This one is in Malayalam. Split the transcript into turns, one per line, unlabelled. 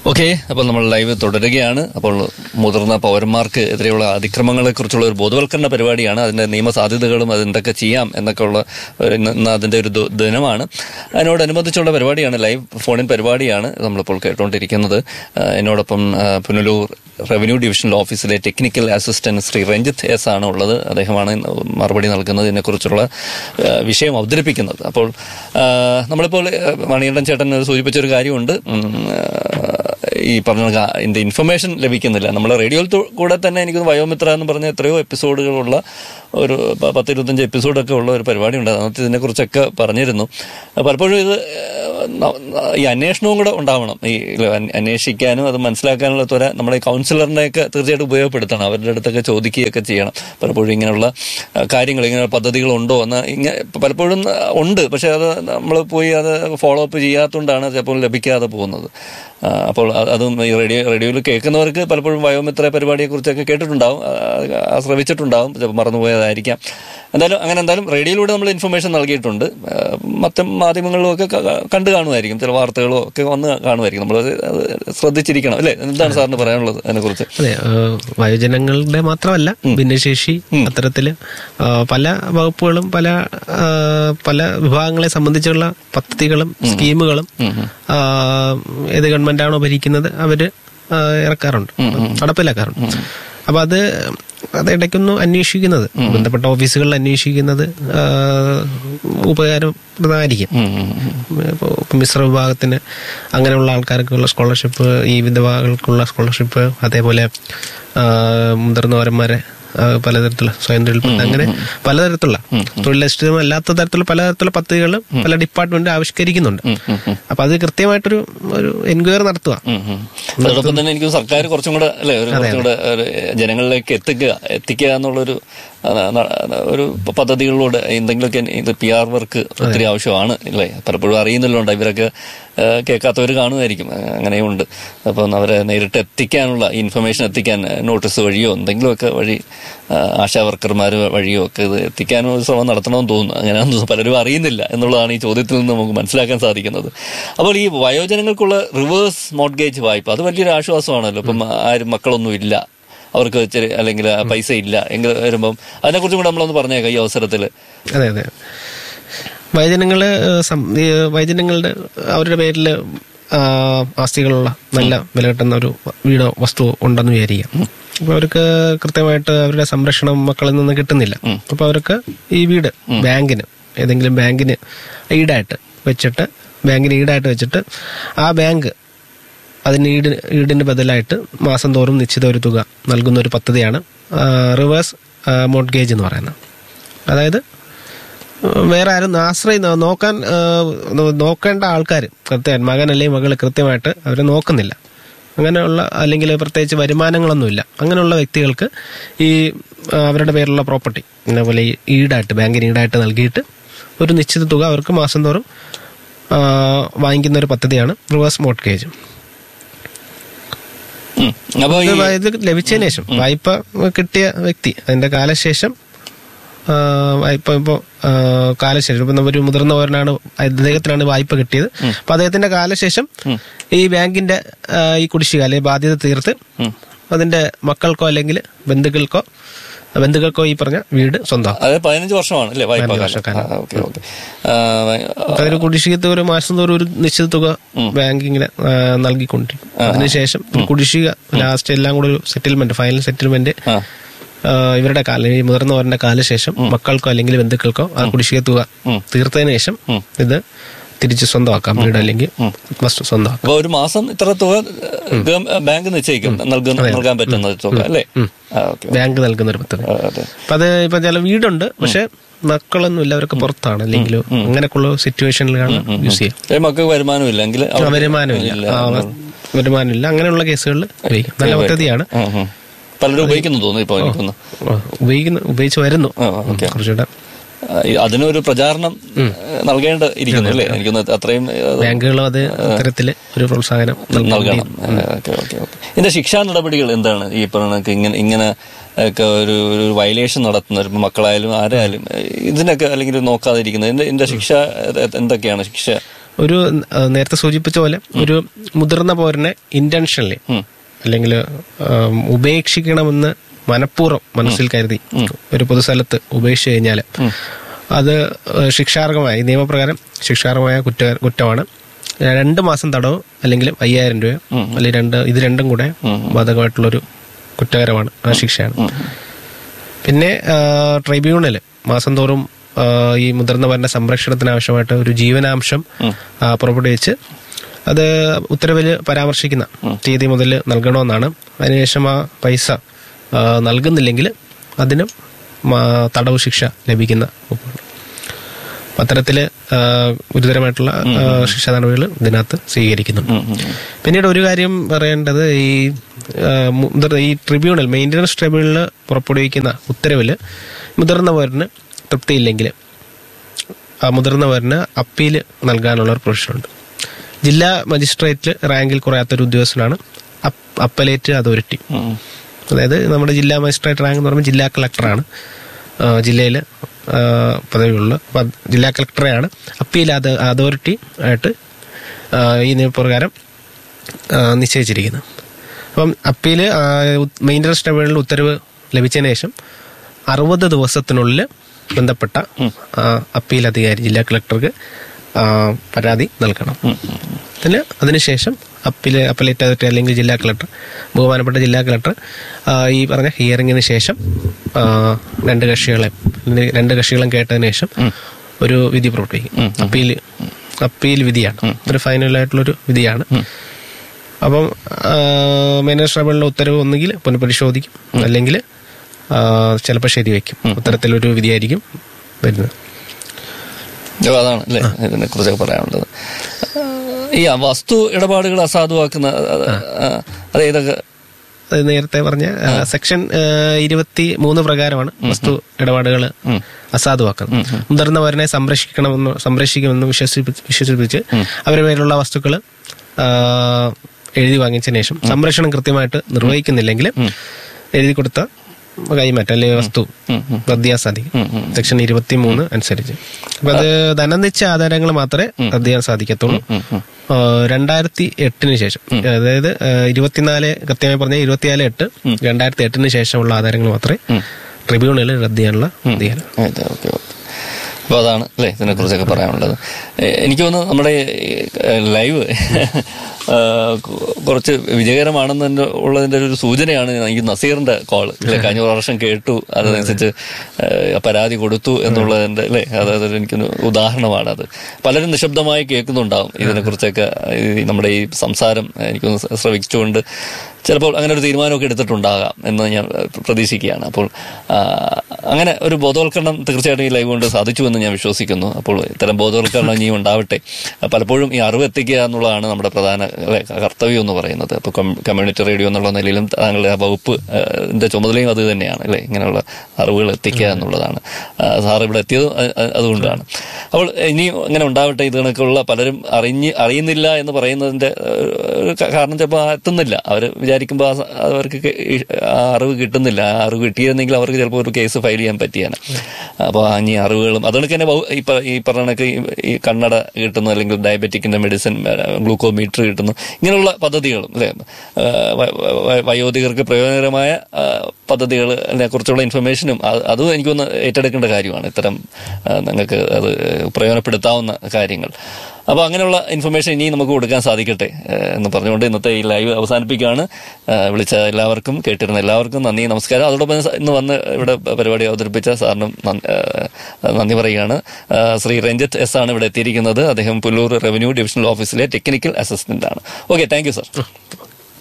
ഓക്കെ അപ്പോൾ നമ്മൾ ലൈവ് തുടരുകയാണ് അപ്പോൾ മുതിർന്ന പൗരന്മാർക്ക് എതിരെയുള്ള അതിക്രമങ്ങളെ കുറിച്ചുള്ള ഒരു ബോധവൽക്കരണ പരിപാടിയാണ് അതിന്റെ നിയമ സാധ്യതകളും അതെന്തൊക്കെ ചെയ്യാം എന്നൊക്കെ ഉള്ള ഒരു ഇന്ന് ഇന്ന് അതിന്റെ ഒരു ദു- ദിനമാണ് അതിനോടനുബന്ധിച്ചുള്ള പരിപാടിയാണ് ലൈവ് ഫോണിൻ പരിപാടിയാണ് നമ്മളിപ്പോൾ കേട്ടുകൊണ്ടിരിക്കുന്നത് ആ, എന്നോടൊപ്പം ആ, പുനലൂർ റവന്യൂ ഡിവിഷണൽ ഓഫീസിലെ technical assistant Shri Ranjith S ആണ് ഉള്ളത് അദ്ദേഹമാണ് ഇന്ന് മറുപടി നൽകുന്നത് ഇതിനെക്കുറിച്ചുള്ള ആ, വിഷയം അവതരിപ്പിക്കുന്നത് അപ്പോൾ ആ, നമ്മളിപ്പോൾ ആ, മണികണ്ഠൻ ചേട്ടൻ സൂചിപ്പിച്ചൊരു കാര്യമുണ്ട് ഉം, ആ, ഈ പറഞ്ഞ കണക്ക് ഇതിന്റെ ഇൻഫർമേഷൻ ലഭിക്കുന്നില്ല നമ്മൾ റേഡിയോയിൽ തു- കൂടെ തന്നെ എനിക്ക് തോന്നുന്നു വയോമിത്ര എന്ന് പറഞ്ഞ എത്രയോ എപ്പിസോഡുകളുള്ള ഒരു പ- പത്ത് ഇരുപത്തഞ്ച് എപ്പിസോഡൊക്കെ ഉള്ള ഒരു പരിപാടി ഉണ്ട് അതിനകത്ത് ഇതിനെക്കുറിച്ചൊക്കെ പറഞ്ഞിരുന്നു പലപ്പോഴും ഇത് ഏഹ്, ന- ഈ അന്വേഷണവും കൂടെ ഉണ്ടാവണം ഈ ഇല്ല, അന്വ- അന്വേഷിക്കാനും അത് മനസ്സിലാക്കാനുള്ള ത്വര നമ്മുടെ ഈ കൗൺസിലറിനെയൊക്കെ തീർച്ചയായിട്ടും ഉപയോഗപ്പെടുത്തണം അവരുടെ അടുത്തൊക്കെ ചോദിക്കുകയൊക്കെ ചെയ്യണം പലപ്പോഴും ഇങ്ങനെയുള്ള ആ, കാര്യങ്ങൾ ഇങ്ങനെ പദ്ധതികളുണ്ടോ എന്ന് ഇങ്ങനെ പലപ്പോഴും ഉണ്ട് പക്ഷെ അത് നമ്മൾ പോയി അത് ഫോളോ അപ്പ് ചെയ്യാത്തതുകൊണ്ടാണ് ചിലപ്പോൾ ലഭിക്കാതെ പോകുന്നത് ആ, അപ്പോൾ അത് അതും ഈ റേഡിയോ റേഡിയോയിൽ കേൾക്കുന്നവർക്ക് പലപ്പോഴും വയോമിത്ര പരിപാടിയെക്കുറിച്ചൊക്കെ കേട്ടിട്ടുണ്ടാവും ആ, ആ, ശ്രവിച്ചിട്ടുണ്ടാവും ചിലപ്പോൾ മറന്നുപോയതായിരിക്കാം എന്തായാലും അങ്ങനെ എന്തായാലും റേഡിയോയിലൂടെ നമ്മൾ ഇൻഫർമേഷൻ നൽകിയിട്ടുണ്ട് ആ, മറ്റ് മാധ്യമങ്ങളിലും ഒക്കെ ക- ക- കണ്ടു കാണുമായിരിക്കും ചില വാർത്തകളോ ഒക്കെ വന്ന് കാണുമായിരിക്കും നമ്മൾ അത് ശ്രദ്ധിച്ചിരിക്കണം അല്ലേ എന്താണ് സാറിന് പറയാനുള്ളത് അതിനെക്കുറിച്ച്
അതെ ഏഹ് വയോജനങ്ങളുടെ മാത്രമല്ല ഭിന്നശേഷി അത്തരത്തില് ഏഹ് പല വകുപ്പുകളും പല ഏഹ് പല വിഭാഗങ്ങളെ സംബന്ധിച്ചുള്ള പദ്ധതികളും സ്കീമുകളും ഏഹ് ഏത് ഗവൺമെന്റാണോ ഭരിക്കുന്നത് അവര് ഏഹ് ഇറക്കാറുണ്ട് നടപ്പിലാക്കാറുണ്ട് അപ്പൊ അത് അത് ഇടയ്ക്കൊന്നും അന്വേഷിക്കുന്നത് ബന്ധപ്പെട്ട ഓഫീസുകളിൽ അന്വേഷിക്കുന്നത് ഏഹ് ഉപകാരപ്രദമായിരിക്കും
ഉം, ഉം, ഉം.
ഇപ്പോൾ മിശ്ര വിഭാഗത്തിന് അങ്ങനെയുള്ള ആൾക്കാർക്കുള്ള സ്കോളർഷിപ്പ് ഈ വിധവകൾക്കുള്ള സ്കോളർഷിപ്പ് അതേപോലെ ആ, മുതിർന്നവരന്മാരെ ആ, പലതരത്തിലുള്ള സ്വയം തൊഴിൽപ്പെട്ട അങ്ങനെ പലതരത്തിലുള്ള തൊഴിലധിഷ്ഠിതം അല്ലാത്ത തരത്തിലുള്ള പലതരത്തിലുള്ള പദ്ധതികൾ പല ഡിപ്പാർട്ട്മെന്റ് ആവിഷ്കരിക്കുന്നുണ്ട് അപ്പൊ അത് കൃത്യമായിട്ടൊരു ഒരു എൻക്വയറി നടത്തുക
ഉം, ഉം. അതോടൊപ്പം തന്നെ എനിക്ക് സർക്കാർ കുറച്ചും കൂടെ അല്ലെ ഒരു കുറച്ചും കൂടെ ഒരു ജനങ്ങളിലേക്ക് എത്തിക്കുക എത്തിക്കുക എന്നുള്ളൊരു ആ, ന- ഒരു പദ്ധതികളിലൂടെ എന്തെങ്കിലുമൊക്കെ ഇത് പി ആർ വർക്ക് ഒത്തിരി ആവശ്യമാണ് അല്ലേ പലപ്പോഴും അറിയുന്നില്ലുണ്ട് ഇവരൊക്കെ ആ, കേൾക്കാത്തവർ കാണുമായിരിക്കും ആ, അങ്ങനെയുണ്ട് അപ്പം അവരെ നേരിട്ട് എത്തിക്കാനുള്ള ഇൻഫർമേഷൻ എത്തിക്കാൻ നോട്ടീസ് വഴിയോ എന്തെങ്കിലുമൊക്കെ വഴി ആ, ആശാ വർക്കർമാർ വഴിയോ ഒക്കെ ഇത് എത്തിക്കാനും ഒരു ശ്രമം നടത്തണമെന്ന് തോന്നുന്നു അങ്ങനെയൊന്നും പലരും അറിയുന്നില്ല എന്നുള്ളതാണ് ഈ ചോദ്യത്തിൽ നിന്ന് നമുക്ക് മനസ്സിലാക്കാൻ സാധിക്കുന്നത് അപ്പോൾ ഈ വയോജനങ്ങൾക്കുള്ള റിവേഴ്സ് മോഡ്ഗേജ് വായ്പ അത് വലിയൊരു ആശ്വാസമാണല്ലോ ഇപ്പം ആരും മക്കളൊന്നും ഇല്ല അവർക്ക് ചെറിയ അല്ലെങ്കിൽ ആ പൈസ ഇല്ല എങ്കിൽ വരുമ്പം അതിനെക്കുറിച്ചും കൂടെ നമ്മളൊന്ന് പറഞ്ഞേക്കാം ഈ അവസരത്തിൽ
അതെ അതെ വൈദ്യനങ്ങള് സം- ഈ വൈദ്യനങ്ങളുടെ അവരുടെ പേരിൽ ആസ്തികളുള്ള നല്ല വില കിട്ടുന്ന ഒരു വീടോ വസ്തു ഉണ്ടെന്ന് വിചാരിക്കാം അപ്പൊ അവർക്ക് കൃത്യമായിട്ട് അവരുടെ സംരക്ഷണം മക്കളിൽ നിന്ന് കിട്ടുന്നില്ല അപ്പൊ അവർക്ക് ഈ വീട് ബാങ്കിന് ഏതെങ്കിലും ബാങ്കിന് ഈടായിട്ട് വെച്ചിട്ട് ബാങ്കിന് ഈടായിട്ട് വെച്ചിട്ട് ആ ബാങ്ക് അതിന് ഈട് ഈടിന് ബദലായിട്ട് മാസം തോറും നിശ്ചിത ഒരു തുക നൽകുന്ന ഒരു പദ്ധതിയാണ് റിവേഴ്സ് മോഡ്ഗേജ് എന്ന് പറയുന്നത് അതായത് ഏഹ് വേറെ ആരും ആശ്രയി നോക്കാൻ ഏഹ് നോക്കേണ്ട ആൾക്കാർ കൃത്യം മകൻ അല്ലെങ്കിൽ മകൾ കൃത്യമായിട്ട് അവരെ നോക്കുന്നില്ല അങ്ങനെയുള്ള അല്ലെങ്കിൽ പ്രത്യേകിച്ച് വരുമാനങ്ങളൊന്നുമില്ല അങ്ങനെയുള്ള വ്യക്തികൾക്ക് ഈ ആ, അവരുടെ പേരിലുള്ള പ്രോപ്പർട്ടി ഇതേപോലെ ഈ ഈടായിട്ട് ബാങ്കിന് ഈടായിട്ട് നൽകിയിട്ട് ഒരു നിശ്ചിത തുക അവർക്ക് മാസം തോറും ആ, വാങ്ങിക്കുന്ന ഒരു പദ്ധതിയാണ് റിവേഴ്സ് മോഡ്ഗേജ്
അപ്പോൾ ഈ
ഇത് ഇത് ലഭിച്ചതിന് ശേഷം വായ്പ കിട്ടിയ വ്യക്തി അതിന്റെ കാലശേഷം ആ, വായ്പ ഇപ്പോ ആ, കാലശേഷം ഇപ്പൊ ഒരു മുതിർന്നവരനാണ് അദ്ദേഹത്തിനാണ് വായ്പ കിട്ടിയത് അപ്പൊ അദ്ദേഹത്തിന്റെ കാലശേഷം ഈ ബാങ്കിന്റെ ആ, ഈ കുടിശ്ശിക അല്ലെങ്കിൽ ബാധ്യത തീർത്ത് അതിന്റെ മക്കൾക്കോ അല്ലെങ്കിൽ ബന്ധുക്കൾക്കോ ബന്ധുക്കൾക്കോ ഈ പറഞ്ഞ വീട് സ്വന്തമാക്കും
അത് പതിനഞ്ച് വർഷമാണ് അല്ലേ വായ്പ കാലം
വർഷക്കാലം.
ആ, ഓക്കെ ഓക്കെ ആ,
അപ്പൊ അതിന് കുടിശ്ശിക ഒരു മാസം തോറും ഒരു നിശ്ചിത തുക ബാങ്ക് ഇങ്ങനെ ആ, നൽകിക്കൊണ്ടിരിക്കും അതിനുശേഷം ഒരു കുടിശ്ശിക ലാസ്റ്റ് എല്ലാം കൂടെ ഒരു സെറ്റിൽമെന്റ് ഫൈനൽ സെറ്റിൽമെന്റ്
ആ.
ആ, ഇവരുടെ കാല ഈ മുതിർന്നവരുടെ കാലശേഷം മക്കൾക്കോ അല്ലെങ്കിൽ ബന്ധുക്കൾക്കോ ആ കുടിശ്ശിക തുക തീർത്തതിന് ശേഷം ഇത് തിരിച്ച് സ്വന്തമാക്കാം വീട് അല്ലെങ്കിൽ വസ്തു സ്വന്തമാക്കാം
അപ്പൊ ഒരു മാസം ഇത്ര തുക ഗവ- ബാങ്ക് നിശ്ചയിക്കും നൽകുന്ന നൽകാൻ പറ്റുന്ന തുക അല്ലേ ആ, ഓക്കെ
ബാങ്ക് നൽകുന്ന ഒരു പദ്ധതി
ആ, അതെ
അപ്പൊ അത് ഇപ്പൊ ചില വീടുണ്ട് പക്ഷെ മക്കളൊന്നും ഇല്ല അവർക്ക് പുറത്താണ് അല്ലെങ്കിൽ അങ്ങനെയൊക്കെയുള്ള സിറ്റുവേഷനിലാണ് യൂസ് ചെയ്യാം
ഏ, മക്കൾക്ക് വരുമാനമില്ല എങ്കിൽ
ആ, വരുമാനമില്ല ആ, വരുമാനമില്ല അങ്ങനെയുള്ള കേസുകളിൽ ഉപയോഗിക്കും നല്ല പദ്ധതിയാണ്
പലരും ഉപയോഗിക്കുന്നു തോന്നുന്നു ഇപ്പൊ എനിക്കൊന്ന്
ആ, ഉപയോഗിക്കുന്ന ഉപയോഗിച്ച് വരുന്നു
ആ, ഓക്കെ
കുറച്ചുകൂടെ
ആ, ഈ അതിനൊരു പ്രചാരണം നൽകേണ്ട ഇരിക്കുന്നു അല്ലേ എനിക്കൊന്ന് അത്രയും ഏ,
ബാങ്കുകളും അത് ഇത്തരത്തില് ഒരു പ്രോത്സാഹനം നൽകുന്നു.
നൽകണം ഓക്കെ ഓക്കെ ഓക്കെ ഇതിന്റെ ശിക്ഷാ നടപടികൾ എന്താണ് ഈ പറഞ്ഞ ഇങ്ങനെ ഇങ്ങനെ ഒക്കെ ഒരു ഒരു വയലേഷൻ നടത്തുന്ന ഇപ്പൊ മക്കളായാലും ആരായാലും ഏ, ഇതിനൊക്കെ അല്ലെങ്കിൽ നോക്കാതിരിക്കുന്നത് ഇതിന്റെ ഇതിന്റെ ശിക്ഷ എ- എന്തൊക്കെയാണ് ശിക്ഷ
ഒരു ആ, നേരത്തെ സൂചിപ്പിച്ച പോലെ ഒരു മുതിർന്ന പൗരനെ ഇന്റൻഷനലി അല്ലെങ്കിൽ ഉപേക്ഷിക്കണമെന്ന് മനഃപൂർവ്വം മനസ്സിൽ കരുതി ഒരു പൊതുസ്ഥലത്ത് ഉപേക്ഷിച്ച് കഴിഞ്ഞാൽ അത് ആ, ശിക്ഷാർഹമായ ഈ നിയമപ്രകാരം ശിക്ഷാർഹമായ കുറ്റ കുറ്റമാണ് രണ്ട് മാസം തടവ് അല്ലെങ്കിൽ അയ്യായിരം രൂപ അല്ലെങ്കിൽ രണ്ട് ഇത് രണ്ടും കൂടെ ബാധകമായിട്ടുള്ളൊരു കുറ്റകരമാണ് ആ ശിക്ഷയാണ് പിന്നെ ട്രൈബ്യൂണൽ മാസം തോറും ആ, ഈ മുതിർന്നവരുടെ സംരക്ഷണത്തിന് ആവശ്യമായിട്ട് ഒരു ജീവനാംശം ആ, പുറപ്പെടുവിച്ച് അത് ഉത്തരവിൽ പരാമർശിക്കുന്ന തീയതി മുതൽ നൽകണമെന്നാണ് അതിനുശേഷം ആ പൈസ ആ, നൽകുന്നില്ലെങ്കിൽ അതിനും മാ- തടവ് ശിക്ഷ ലഭിക്കുന്ന വകുപ്പാണ് അപ്പൊ അത്തരത്തില് ആ, ഗുരുതരമായിട്ടുള്ള ആ, ശിക്ഷാ നടപടികൾ ഇതിനകത്ത് സ്വീകരിക്കുന്നുണ്ട് പിന്നീട് ഒരു കാര്യം പറയേണ്ടത് ഈ ആ, മുതിർ- ഈ ട്രിബ്യൂണൽ മെയിൻ്റനൻസ് ട്രിബ്യൂണൽ പുറപ്പെടുവിക്കുന്ന ഉത്തരവിൽ മുതിർന്നവരിന് തൃപ്തിയില്ലെങ്കിൽ ആ മുതിർന്നവരിന് അപ്പീൽ നൽകാനുള്ള ഒരു പ്രൊവിഷനുണ്ട് ജില്ലാ മജിസ്ട്രേറ്റിൽ റാങ്കിൽ കുറയാത്തൊരു ഉദ്യോഗസ്ഥനാണ് അപ്പ്- അപ്പലേറ്റ് അതോറിറ്റി അതായത് നമ്മുടെ ജില്ലാ മജിസ്ട്രേറ്റ് റാങ്ക് എന്ന് പറയുമ്പോൾ ജില്ലാ കളക്ടറാണ് ജില്ലയിൽ പദവിയുള്ള അപ്പൊ അത് ജില്ലാ കളക്ടറെയാണ് അപ്പീൽ അത് അതോറിറ്റി ആയിട്ട് ആ, ഈ നിയമപ്രകാരം ആ, നിശ്ചയിച്ചിരിക്കുന്നത് അപ്പം അപ്പീൽ മെയിൻ്റനൻസ് ട്രിബ്യൂണലിൽ ഉത്തരവ് ലഭിച്ചതിന് ശേഷം അറുപത് ദിവസത്തിനുള്ളിൽ ബന്ധപ്പെട്ട ആ, അപ്പീൽ അധികാരി ജില്ലാ കളക്ടർക്ക് ആ, പരാതി നൽകണം അതിന് അതിനുശേഷം അപ്പീല് അപ്പലേറ്റ് അതോറിറ്റി അല്ലെങ്കിൽ ജില്ലാ കളക്ടർ ബഹുമാനപ്പെട്ട ജില്ലാ കളക്ടർ ആ, ഈ പറഞ്ഞ ഹിയറിംഗിന് ശേഷം ആ, രണ്ട് കക്ഷികളെ രണ്ട് കക്ഷികളും കേട്ടതിന് ശേഷം ഒരു വിധി പുറപ്പെടുവിക്കും അപ്പീൽ അപ്പീൽ വിധിയാണ് ഒരു ഫൈനലായിട്ടുള്ളൊരു വിധിയാണ് അപ്പം മെയിനേഴ്സ് ട്രൈബ്യൂണലിലെ ഉത്തരവ് ഒന്നുകിൽ പുനഃപരിശോധിക്കും അല്ലെങ്കിൽ ചിലപ്പോൾ ശരിവെക്കും ഉത്തരത്തിലൊരു വിധിയായിരിക്കും വരുന്നത്
ഓ, അതാണ് അല്ലേ ഇതിനെ കുറിച്ചൊക്കെ പറയാനുള്ളത് ആ, ഈ വസ്തു ഇടപാടുകൾ അസാധുവാക്കുന്ന അത്, ആ, അത് ഏതൊക്കെ
അത് നേരത്തെ പറഞ്ഞ ആ, സെക്ഷൻ ആ, ഇരുപത്തി മൂന്ന് പ്രകാരമാണ് വസ്തു ഇടപാടുകൾ അസാധുവാക്കുന്നത് മുതിർന്നവരനെ സംരക്ഷിക്കണമെന്ന് സംരക്ഷിക്കുമെന്ന് വിശ്വസിപ്പിച്ച് വിശ്വസിപ്പിച്ച് അവരുടെ പേരിലുള്ള വസ്തുക്കൾ എഴുതി വാങ്ങിച്ചതിന് ശേഷം സംരക്ഷണം കൃത്യമായിട്ട് നിർവഹിക്കുന്നില്ലെങ്കിൽ എഴുതി കൊടുത്ത കൈമാറ്റം അല്ലെങ്കിൽ വസ്തു റദ്ദ് ചെയ്യാൻ സാധിക്കും സെക്ഷൻ ഇരുപത്തി മൂന്ന് അനുസരിച്ച് അപ്പൊ അത് ധനനിച്ച ആധാരങ്ങൾ മാത്രമേ റദ്ദ് ചെയ്യാൻ സാധിക്കത്തുള്ളൂ ആ, രണ്ടായിരത്തി എട്ടിന് ശേഷം അതായത് ആ, ഇരുപത്തിനാല് കൃത്യമായി പറഞ്ഞ ഇരുപത്തിനാല് എട്ട് രണ്ടായിരത്തി എട്ടിന് ശേഷമുള്ള ആധാരങ്ങൾ മാത്രമേ ട്രിബ്യൂണലിൽ റദ്ദ് ചെയ്യാനുള്ള അധികാരം
ഓക്കെ ഓക്കെ അപ്പോൾ അതാണ് അല്ലേ ഇതിനെ കുറിച്ചൊക്കെ പറയാനുള്ളത് എ- എനിക്ക് തോന്നുന്നു നമ്മുടെ ഈ, ഏ, ലൈവ് ആ, കു- കുറച്ച് വിജയകരമാണെന്ന് ഉള്ളതിന്റെ ഒരു സൂചനയാണ് എനിക്ക് നസീറിന്റെ കോൾ അല്ലെ കഴിഞ്ഞ പ്രാവശ്യം കേട്ടു അതനുസരിച്ച് ഏ, പരാതി കൊടുത്തു എന്നുള്ളതിന്റെ അല്ലേ അതായത് എനിക്കൊരു ഉദാഹരണമാണ് അത് പലരും നിശബ്ദമായി കേൾക്കുന്നുണ്ടാവും ഇതിനെ കുറിച്ചൊക്കെ ഈ നമ്മുടെ ഈ സംസാരം എനിക്കൊന്ന് ശ്രവിച്ചുകൊണ്ട് ചിലപ്പോൾ അങ്ങനെ ഒരു തീരുമാനമൊക്കെ എടുത്തിട്ടുണ്ടാകാം എന്ന് ഞാൻ ഏഹ്, പ്രതീക്ഷിക്കുകയാണ് അപ്പോൾ ആ, അങ്ങനെ ഒരു ബോധവൽക്കരണം തീർച്ചയായിട്ടും ഈ ലൈവ് കൊണ്ട് സാധിച്ചു എന്ന് ഞാൻ വിശ്വസിക്കുന്നു അപ്പോൾ ഇത്തരം ബോധവൽക്കരണം ഇനിയും ഉണ്ടാവട്ടെ പലപ്പോഴും ഈ അറിവ് എത്തിക്കുക എന്നുള്ളതാണ് നമ്മുടെ പ്രധാന അല്ലെ, കർത്തവ്യം എന്ന് പറയുന്നത് അപ്പോൾ കമ്മ്യൂണിറ്റി റേഡിയോ എന്നുള്ള നിലയിലും താങ്കളുടെ ആ വകുപ്പ് ഏഹ്, ന്റെ ചുമതലയും അത് തന്നെയാണ് അല്ലെ ഇങ്ങനെയുള്ള അറിവുകൾ എത്തിക്കുക എന്നുള്ളതാണ് ആ, സാർ ഇവിടെ എത്തിയത് അ- അ- അതുകൊണ്ടാണ് അപ്പോൾ ഇനിയും ഇങ്ങനെ ഉണ്ടാവട്ടെ ഇത് കണക്കുള്ള പലരും അറിഞ്ഞ് അറിയുന്നില്ല എന്ന് പറയുന്നതിന്റെ ഏഹ്, ഒരു ക- കാരണം ചിലപ്പോൾ എത്തുന്നില്ല അവർ വിചാരിക്കുമ്പോൾ ആ സ- അവർക്ക് കെ- ഈ ആ അറിവ് കിട്ടുന്നില്ല ആ അറിവ് കിട്ടിയിരുന്നെങ്കിൽ അവർക്ക് ചിലപ്പോൾ ഒരു കേസ് ഫയൽ ചെയ്യാൻ പറ്റിയാണ് അപ്പോൾ ഇനി അറിവുകളും അതുകൊണ്ട് തന്നെ വൗ- ഈ പ- ഈ പറഞ്ഞ കണക്ക് ഈ- ഈ കണ്ണട കിട്ടുന്നു അല്ലെങ്കിൽ ഡയബറ്റിക്കിന്റെ മെഡിസിൻ ഗ്ലൂക്കോമീറ്റർ കിട്ടുന്നു ഇങ്ങനെയുള്ള പദ്ധതികളും അല്ലെ വയോധികർക്ക് പ്രയോജനകരമായ ആ, പദ്ധതികളെ കുറിച്ചുള്ള ഇൻഫർമേഷനും അത് അതും എനിക്കൊന്ന് ഏറ്റെടുക്കേണ്ട കാര്യമാണ് ഇത്തരം ആ, നിങ്ങൾക്ക് അത് പ്രയോജനപ്പെടുത്താവുന്ന കാര്യങ്ങൾ അപ്പോൾ അങ്ങനെയുള്ള ഇൻഫർമേഷൻ ഇനിയും നമുക്ക് കൊടുക്കാൻ സാധിക്കട്ടെ ഏഹ് എന്ന് പറഞ്ഞുകൊണ്ട് ഇന്നത്തെ ഈ ലൈവ് അവസാനിപ്പിക്കുകയാണ് ഏഹ് വിളിച്ച എല്ലാവർക്കും കേട്ടിരുന്ന എല്ലാവർക്കും നന്ദി നമസ്കാരം അതോടൊപ്പം സ- ഇന്ന് വന്ന് ഇവിടെ പരിപാടി അവതരിപ്പിച്ച സാറിനും നന്ദി- ഏഹ് നന്ദി പറയുകയാണ് ഏഹ് ശ്രീ രഞ്ജിത്ത് എസ് ആണ് ഇവിടെ എത്തിയിരിക്കുന്നത് അദ്ദേഹം പുല്ലൂർ റവന്യൂ ഡിവിഷണൽ ഓഫീസിലെ ടെക്നിക്കൽ അസിസ്റ്റന്റ് ആണ് ഓക്കെ താങ്ക് യു സർ